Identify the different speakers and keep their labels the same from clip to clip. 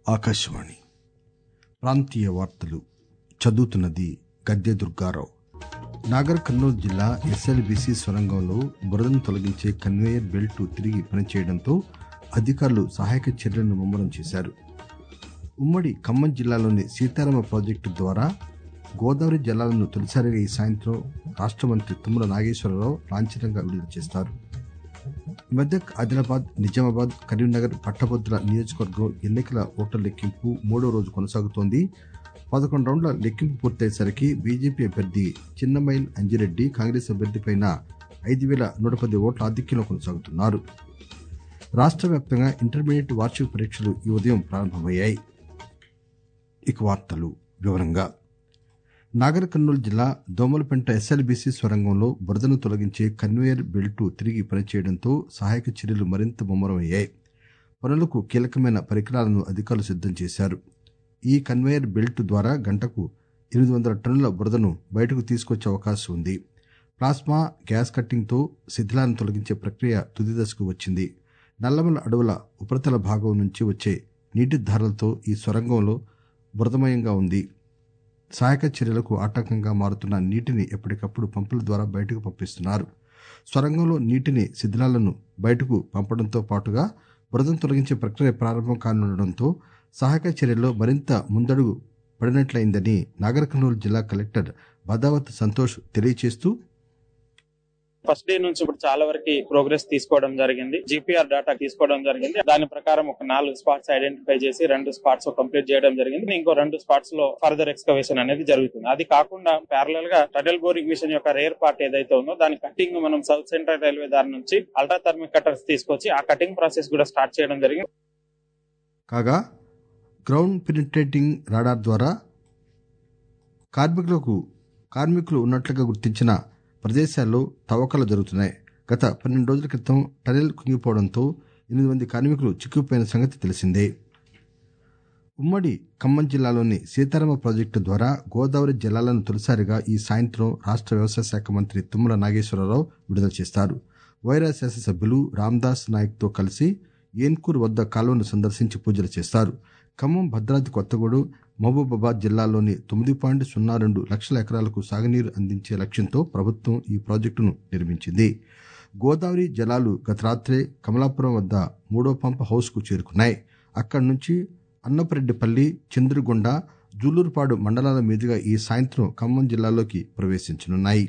Speaker 1: ఆకాశవాణి ప్రాంతీయ వార్తలు చదువుతున్నది గద్దె దుర్గారావు నాగర్ కర్నూలు జిల్లా ఎస్ఎల్బిసి సొరంగంలో బురదను తొలగించే కన్వేయర్ బెల్ట్ తిరిగి పనిచేయడంతో అధికారులు సహాయక చర్యలను ముమ్మరం చేశారు ఉమ్మడి ఖమ్మం జిల్లాలోని సీతారామ ప్రాజెక్టు ద్వారా గోదావరి జలాలను తొలిసారిగా ఈ సాయంత్రం రాష్ట్ర మంత్రి తుమ్మల నాగేశ్వరరావు లాంఛనంగా విడుదల చేస్తారు మెదక్ ఆదిలాబాద్ నిజామాబాద్ కరీంనగర్ పట్టభద్రుల నియోజకవర్గం ఎన్నికల ఓట్ల లెక్కింపు మూడో రోజు కొనసాగుతోంది పదకొండు రౌండ్ల లెక్కింపు పూర్తయ్యేసరికి బీజేపీ అభ్యర్థి చిన్నమైల్ అంజిరెడ్డి కాంగ్రెస్ అభ్యర్థిపై ఐదు వేల నూట పది ఓట్ల ఆధిక్యంలో కొనసాగుతున్నారు రాష్ట్ర వ్యాప్తంగా ఇంటర్మీడియట్ వార్షిక పరీక్షలు ఈ ఉదయం ప్రారంభమయ్యాయి ఇక వార్తలు వివరంగా నాగర్ కర్నూలు జిల్లా దోమలపెంట ఎస్ఎల్బీసీ సొరంగంలో బురదను తొలగించే కన్వేయర్ బెల్టు తిరిగి పనిచేయడంతో సహాయక చర్యలు మరింత ముమ్మరమయ్యాయి పనులకు కీలకమైన పరికరాలను అధికారులు సిద్దం చేశారు ఈ కన్వేయర్ బెల్ట్ ద్వారా గంటకు ఎనిమిది వందల టన్నుల బురదను బయటకు తీసుకొచ్చే అవకాశం ఉంది ప్లాస్మా గ్యాస్ కట్టింగ్తో శిథిలాలను తొలగించే ప్రక్రియ తుది దశకు వచ్చింది నల్లమల అడవుల ఉపరితల భాగం నుంచి వచ్చే నీటి ధారలతో ఈ సొరంగంలో బురదమయంగా ఉంది సహాయక చర్యలకు ఆటంకంగా మారుతున్న నీటిని ఎప్పటికప్పుడు పంపుల ద్వారా బయటకు పంపిస్తున్నారు సొరంగంలో నీటిని శిథిలాలను బయటకు పంపడంతో పాటుగా బురదను తొలగించే ప్రక్రియ ప్రారంభం కానుండడంతో సహాయక చర్యల్లో మరింత ముందడుగు పడినట్లయిందని నాగర్ కర్నూలు జిల్లా కలెక్టర్ బదావత్ సంతోష్ తెలియజేస్తూ
Speaker 2: ఫస్ట్ డే నుంచి ఇప్పుడు చాలా వరకు ప్రోగ్రెస్ తీసుకోవడం జరిగింది జీపీఆర్ డేటా తీసుకోవడం జరిగింది దాని ప్రకారం ఒక నాలుగు స్పాట్స్ ఐడెంటిఫై చేసి రెండు స్పాట్స్ కంప్లీట్ చేయడం జరిగింది ఇంకో రెండు స్పాట్స్ లో ఫర్దర్ ఎక్స్కవేషన్ అనేది జరుగుతుంది అది కాకుండా ప్యారలల్ గా టడల్ బోరింగ్ మిషన్ యొక్క రేర్ పార్ట్ ఏదైతే ఉందో దాని కటింగ్ మనం సౌత్ సెంట్రల్ రైల్వే దారి నుంచి అల్ట్రా థర్మిక్ కటర్స్ తీసుకొచ్చి ఆ కటింగ్ ప్రాసెస్ కూడా స్టార్ట్ చేయడం జరిగింది
Speaker 1: కాగా గ్రౌండ్ పెనిట్రేటింగ్ రాడార్ ద్వారా కార్మికులకు కార్మికులు ఉన్నట్లుగా గుర్తించిన ప్రదేశాల్లో తవ్వకాలు జరుగుతున్నాయి గత పన్నెండు రోజుల క్రితం టనెల్ కుంగిపోవడంతో ఎనిమిది మంది కార్మికులు చిక్కుపోయిన సంగతి తెలిసిందే ఉమ్మడి ఖమ్మం జిల్లాలోని సీతారామ ప్రాజెక్టు ద్వారా గోదావరి జలాలను తొలిసారిగా ఈ సాయంత్రం రాష్ట్ర వ్యవసాయ శాఖ మంత్రి తుమ్మల నాగేశ్వరరావు విడుదల చేస్తారు వైరా శాసనసభ్యులు రామ్దాస్ నాయక్తో కలిసి ఏన్కూర్ వద్ద కాలువను సందర్శించి పూజలు చేస్తారు ఖమ్మం భద్రాద్రి కొత్తగూడెం మహబూబాబాద్ జిల్లాల్లోని తొమ్మిది పాయింట్ సున్నా రెండు లక్షల ఎకరాలకు సాగునీరు అందించే లక్ష్యంతో ప్రభుత్వం ఈ ప్రాజెక్టును నిర్మించింది గోదావరి జలాలు గత రాత్రే కమలాపురం వద్ద మూడో పంప్ హౌస్కు చేరుకున్నాయి అక్కడి నుంచి అన్నపరెడ్డిపల్లి చంద్రగొండ జూలూరుపాడు మండలాల మీదుగా ఈ సాయంత్రం ఖమ్మం జిల్లాలోకి ప్రవేశించనున్నాయి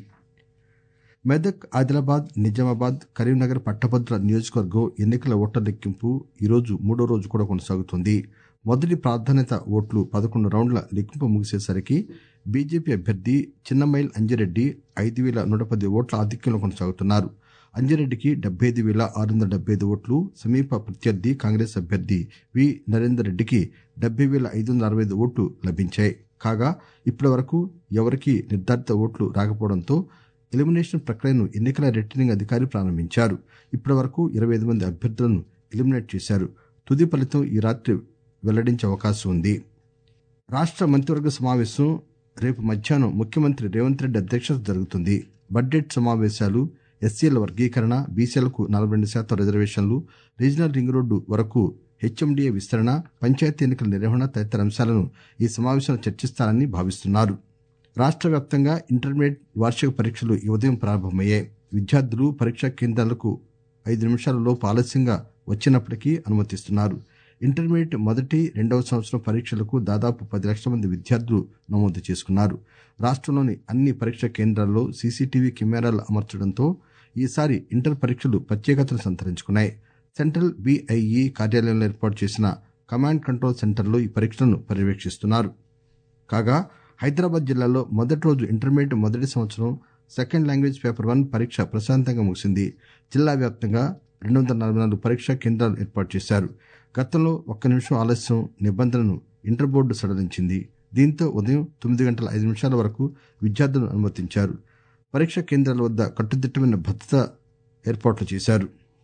Speaker 1: మెదక్ ఆదిలాబాద్ నిజామాబాద్ కరీంనగర్ పట్టభద్రుల నియోజకవర్గం ఎన్నికల ఓట్ల లెక్కింపు ఈరోజు మూడో రోజు కూడా కొనసాగుతోంది మొదటి ప్రాధాన్యత ఓట్లు పదకొండు రౌండ్ల లెక్కింపు ముగిసేసరికి బీజేపీ అభ్యర్థి చిన్నమైల్ అంజిరెడ్డి ఐదు వేల నూట పది ఓట్ల ఆధిక్యంలో కొనసాగుతున్నారు అంజిరెడ్డికి డెబ్బై ఐదు వేల ఆరు వందల డెబ్బై ఐదు ఓట్లు సమీప ప్రత్యర్థి కాంగ్రెస్ అభ్యర్థి వి నరేందర్ రెడ్డికి డెబ్బై వేల ఐదు వందల అరవై ఐదు ఓట్లు లభించాయి కాగా ఇప్పటి వరకు ఎవరికీ నిర్ధారిత ఓట్లు రాకపోవడంతో ఎలిమినేషన్ ప్రక్రియను ఎన్నికల రిటర్నింగ్ అధికారి ప్రారంభించారు ఇప్పటి వరకు ఇరవై ఐదు మంది అభ్యర్థులను ఎలిమినేట్ చేశారు తుది ఫలితం ఈ రాత్రి వెల్లడించే అవకాశం ఉంది రాష్ట్ర మంత్రివర్గ సమావేశం రేపు మధ్యాహ్నం ముఖ్యమంత్రి రేవంత్ రెడ్డి అధ్యక్షత జరుగుతుంది బడ్జెట్ సమావేశాలు ఎస్సీల వర్గీకరణ బీసీలకు నలభై రెండు శాతం రిజర్వేషన్లు రీజనల్ రింగ్ రోడ్డు వరకు హెచ్ఎండిఏ విస్తరణ పంచాయతీ ఎన్నికల నిర్వహణ తదితర అంశాలను ఈ సమావేశంలో చర్చిస్తారని భావిస్తున్నారు రాష్ట్ర వ్యాప్తంగా ఇంటర్మీడియట్ వార్షిక పరీక్షలు ఈ ఉదయం ప్రారంభమయ్యాయి విద్యార్థులు పరీక్షా కేంద్రాలకు ఐదు నిమిషాల లోపు ఆలస్యంగా వచ్చినప్పటికీ అనుమతిస్తున్నారు ఇంటర్మీడియట్ మొదటి రెండవ సంవత్సరం పరీక్షలకు దాదాపు పది లక్షల మంది విద్యార్థులు నమోదు చేసుకున్నారు రాష్ట్రంలోని అన్ని పరీక్షా కేంద్రాల్లో సీసీటీవీ కెమెరాలు అమర్చడంతో ఈసారి ఇంటర్ పరీక్షలు ప్రత్యేకతను సంతరించుకున్నాయి సెంట్రల్ బీఐఈ కార్యాలయంలో ఏర్పాటు చేసిన కమాండ్ కంట్రోల్ సెంటర్లో ఈ పరీక్షలను పర్యవేక్షిస్తున్నారు కాగా హైదరాబాద్ జిల్లాలో మొదటి రోజు ఇంటర్మీడియట్ మొదటి సంవత్సరం సెకండ్ లాంగ్వేజ్ పేపర్ వన్ పరీక్ష ప్రశాంతంగా ముగిసింది జిల్లా వ్యాప్తంగా రెండు వందల నలభై నాలుగు పరీక్షా కేంద్రాలు ఏర్పాటు చేశారు గతంలో ఒక్క నిమిషం ఆలస్యం నిబంధనను ఇంటర్ బోర్డు సడలించింది దీంతో ఉదయం తొమ్మిది గంటల ఐదు నిమిషాల వరకు విద్యార్థులను అనుమతించారు పరీక్షా కేంద్రాల వద్ద కట్టుదిట్టమైన భద్రత ఏర్పాట్లు చేశారు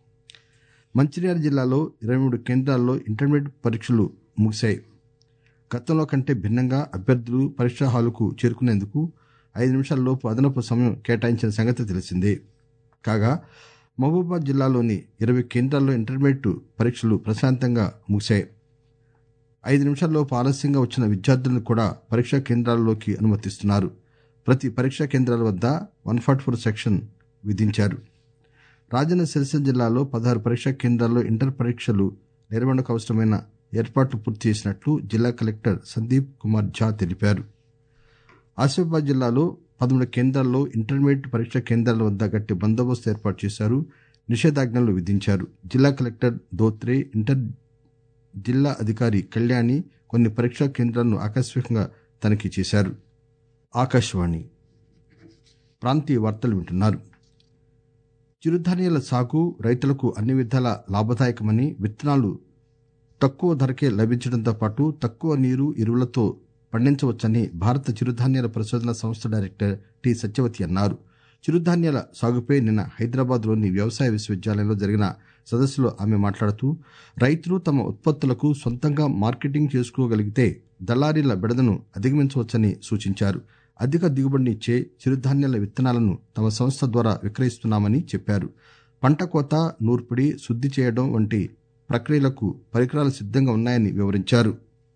Speaker 1: మంచిర్యాల జిల్లాలో ఇరవై మూడు కేంద్రాల్లో ఇంటర్మీడియట్ పరీక్షలు ముగిశాయి గతంలో కంటే భిన్నంగా అభ్యర్థులు పరీక్షా హాలుకు చేరుకునేందుకు ఐదు నిమిషాల లోపు అదనపు సమయం కేటాయించిన సంగతి తెలిసిందే కాగా మహబూబాబాద్ జిల్లాలోని ఇరవై కేంద్రాల్లో ఇంటర్మీడియట్ పరీక్షలు ప్రశాంతంగా ముగిశాయి ఐదు నిమిషాల్లోపు ఆలస్యంగా వచ్చిన విద్యార్థులను కూడా పరీక్షా కేంద్రాల్లోకి అనుమతిస్తున్నారు ప్రతి పరీక్షా కేంద్రాల వద్ద వన్ ఫార్టీ ఫోర్ సెక్షన్ విధించారు రాజన్న సిరిసిల్ల జిల్లాలో పదహారు పరీక్షా కేంద్రాల్లో ఇంటర్ పరీక్షలు నిర్వహణకు అవసరమైన ఏర్పాట్లు పూర్తి చేసినట్లు జిల్లా కలెక్టర్ సందీప్ కుమార్ ఝా తెలిపారు ఆసిఫాబాద్ జిల్లాలో పదమూడు కేంద్రాల్లో ఇంటర్మీడియట్ పరీక్షా కేంద్రాల వద్ద గట్టి బందోబస్తు ఏర్పాటు చేశారు నిషేధాజ్ఞలు విధించారు జిల్లా కలెక్టర్ దోత్రే ఇంటర్ జిల్లా అధికారి కళ్యాణి కొన్ని పరీక్షా కేంద్రాలను ఆకస్మికంగా తనిఖీ చేశారు ఆకాశవాణి ప్రాంతీయ వార్తలు వింటున్నారు చిరుధాన్యాల సాగు రైతులకు అన్ని విధాల లాభదాయకమని విత్తనాలు తక్కువ ధరకే లభించడంతో పాటు తక్కువ నీరు ఎరువులతో పండించవచ్చని భారత చిరుధాన్యాల పరిశోధన సంస్థ డైరెక్టర్ టి సత్యవతి అన్నారు చిరుధాన్యాల సాగుపై నిన్న హైదరాబాద్లోని వ్యవసాయ విశ్వవిద్యాలయంలో జరిగిన సదస్సులో ఆమె మాట్లాడుతూ రైతులు తమ ఉత్పత్తులకు సొంతంగా మార్కెటింగ్ చేసుకోగలిగితే దళారీల బెడదను అధిగమించవచ్చని సూచించారు అధిక దిగుబడినిచ్చే చిరుధాన్యాల విత్తనాలను తమ సంస్థ ద్వారా విక్రయిస్తున్నామని చెప్పారు పంట కోత నూర్పిడి శుద్ధి చేయడం వంటి ప్రక్రియలకు పరికరాలు సిద్ధంగా ఉన్నాయని వివరించారు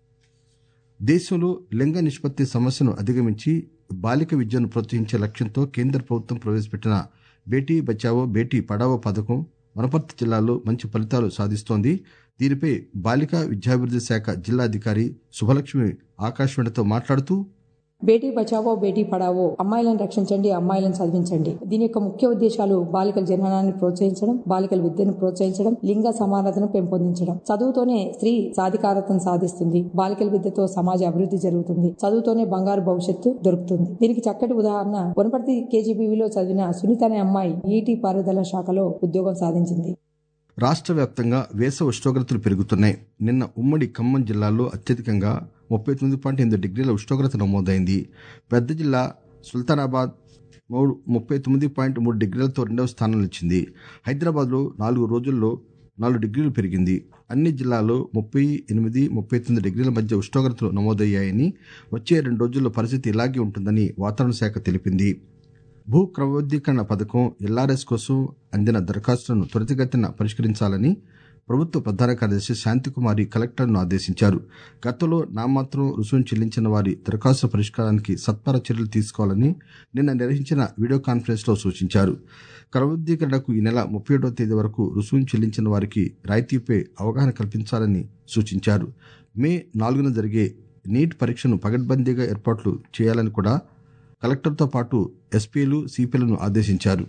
Speaker 1: దేశంలో లింగ నిష్పత్తి సమస్యను అధిగమించి బాలిక విద్యను ప్రోత్సహించే లక్ష్యంతో కేంద్ర ప్రభుత్వం ప్రవేశపెట్టిన బేటీ బచావో బేటీ పడావో పథకం వనపర్తి జిల్లాలో మంచి ఫలితాలు సాధిస్తోంది దీనిపై బాలికా విద్యాభివృద్ధి శాఖ జిల్లా అధికారి శుభలక్ష్మి ఆకాశవాణితో మాట్లాడుతూ
Speaker 3: బేటీ బచావో బేటీ పడావో అమ్మాయిలను రక్షించండి అమ్మాయిలను చదివించండి దీని యొక్క ముఖ్య ఉద్దేశాలు బాలికల జననాన్ని ప్రోత్సహించడం బాలికల విద్యను ప్రోత్సహించడం లింగ సమానతను పెంపొందించడం చదువుతోనే స్త్రీ సాధికారతను సాధిస్తుంది బాలికల విద్యతో సమాజ అభివృద్ధి జరుగుతుంది చదువుతోనే బంగారు భవిష్యత్తు దొరుకుతుంది దీనికి చక్కటి ఉదాహరణ వనపర్తి కేజీబీవీలో చదివిన సునీత అనే అమ్మాయి నీటి పారుదల శాఖలో ఉద్యోగం సాధించింది
Speaker 1: రాష్ట్ర వ్యాప్తంగా వేసవ ఉష్ణోగ్రతలు పెరుగుతున్నాయి నిన్న ఉమ్మడి ఖమ్మం జిల్లాలో అత్యధికంగా ముప్పై తొమ్మిది పాయింట్ ఎనిమిది డిగ్రీల ఉష్ణోగ్రత నమోదైంది పెద్ద జిల్లా సుల్తానాబాద్ మూడు ముప్పై తొమ్మిది పాయింట్ మూడు డిగ్రీలతో రెండవ స్థానం నిలిచింది హైదరాబాద్లో నాలుగు రోజుల్లో నాలుగు డిగ్రీలు పెరిగింది అన్ని జిల్లాల్లో ముప్పై ఎనిమిది ముప్పై తొమ్మిది డిగ్రీల మధ్య ఉష్ణోగ్రతలు నమోదయ్యాయని వచ్చే రెండు రోజుల్లో పరిస్థితి ఇలాగే ఉంటుందని వాతావరణ శాఖ తెలిపింది భూ క్రమబద్దీకరణ పథకం ఎల్ఆర్ఎస్ కోసం అందిన దరఖాస్తులను త్వరితగతిన పరిష్కరించాలని ప్రభుత్వ ప్రధాన కార్యదర్శి శాంతికుమారి కలెక్టర్ను ఆదేశించారు గతంలో నామాత్రం రుసుము చెల్లించిన వారి దరఖాస్తు పరిష్కారానికి సత్వర చర్యలు తీసుకోవాలని నిన్న నిర్వహించిన వీడియో కాన్ఫరెన్స్ లో సూచించారు క్రమబద్దీకరణకు ఈ నెల ముప్పై ఒకటో తేదీ వరకు రుసుము చెల్లించిన వారికి రాయితీపై అవగాహన కల్పించాలని సూచించారు మే నాలుగున జరిగే నీట్ పరీక్షను పగడ్బందీగా ఏర్పాట్లు చేయాలని కూడా కలెక్టర్తో పాటు ఎస్పీలు సిపిలను ఆదేశించారు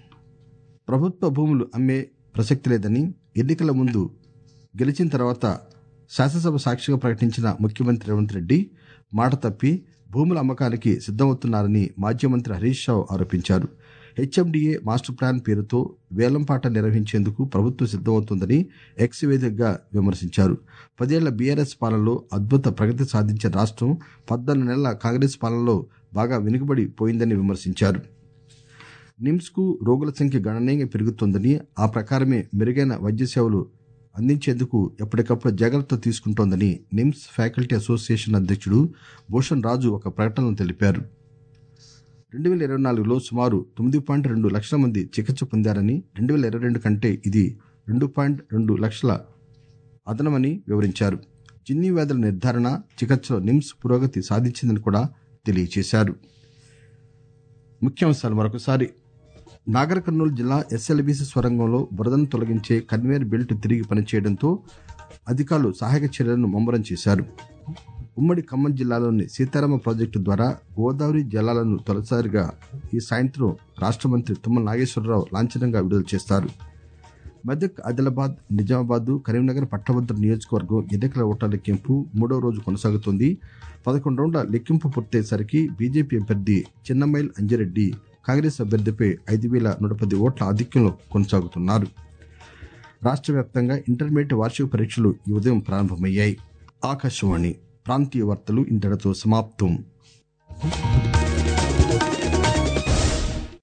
Speaker 1: ప్రభుత్వ భూములు అమ్మే ప్రసక్తి లేదని ఎన్నికల ముందు గెలిచిన తర్వాత శాసనసభ సాక్షిగా ప్రకటించిన ముఖ్యమంత్రి రేవంత్ రెడ్డి మాట తప్పి భూముల అమ్మకానికి సిద్దమవుతున్నారని మాజీ మంత్రి హరీష్ రావు ఆరోపించారు హెచ్ఎండిఏ మాస్టర్ ప్లాన్ పేరుతో వేలంపాట నిర్వహించేందుకు ప్రభుత్వం సిద్దమవుతోందని ఎక్స్ వేదికగా విమర్శించారు పదేళ్ల బీఆర్ఎస్ పాలనలో అద్భుత ప్రగతి సాధించిన రాష్ట్రం పద్నాలుగు నెలల కాంగ్రెస్ పాలనలో బాగా వెనుకబడి పోయిందని విమర్శించారు నిమ్స్ కు రోగుల సంఖ్య గణనీయంగా పెరుగుతోందని ఆ ప్రకారమే మెరుగైన వైద్య సేవలు అందించేందుకు ఎప్పటికప్పుడు జాగ్రత్త తీసుకుంటోందని నిమ్స్ ఫ్యాకల్టీ అసోసియేషన్ అధ్యక్షుడు భూషణ్ రాజు ఒక ప్రకటనలో తెలిపారు రెండు వేల ఇరవై నాలుగులో సుమారు తొమ్మిది పాయింట్ రెండు లక్షల మంది చికిత్స పొందారని రెండు వేల ఇరవై రెండు కంటే ఇది రెండు పాయింట్ రెండు లక్షల అదనమని వివరించారు జిన్ని వ్యాధుల నిర్ధారణ చికిత్సలో నిమ్స్ పురోగతి సాధించిందని కూడా తెలియజేశారు ముఖ్యాంశాలు మరొకసారి నాగర్ కర్నూలు జిల్లా ఎస్ఎల్బీసీ స్వరంగంలో బురదను తొలగించే కన్వేయర్ బెల్ట్ తిరిగి పనిచేయడంతో అధికారులు సహాయక చర్యలను ముమ్మరం చేశారు ఉమ్మడి ఖమ్మం జిల్లాలోని సీతారామ ప్రాజెక్టు ద్వారా గోదావరి జలాలను తొలిసారిగా ఈ సాయంత్రం రాష్ట్ర మంత్రి తుమ్మల నాగేశ్వరరావు లాంఛనంగా విడుదల చేస్తారు మెదక్ ఆదిలాబాద్ నిజామాబాద్ కరీంనగర్ పట్టభద్ర నియోజకవర్గం ఎన్నికల ఓట్ల లెక్కింపు మూడో రోజు కొనసాగుతోంది పదకొండు రౌండ్ల లెక్కింపు పూర్తయ్యేసరికి బీజేపీ అభ్యర్థి చిన్నమైల్ అంజిరెడ్డి కాంగ్రెస్ అభ్యర్థిపై ఐదు వేల నూట పది ఓట్ల ఆధిక్యంలో కొనసాగుతున్నారు రాష్ట్ర వ్యాప్తంగా ఇంటర్మీడియట్ వార్షిక పరీక్షలు ఈ ఉదయం ప్రారంభమయ్యాయి ఆకాశవాణి ప్రాంతీయ వార్తలు ఇంతటితో సమాప్తం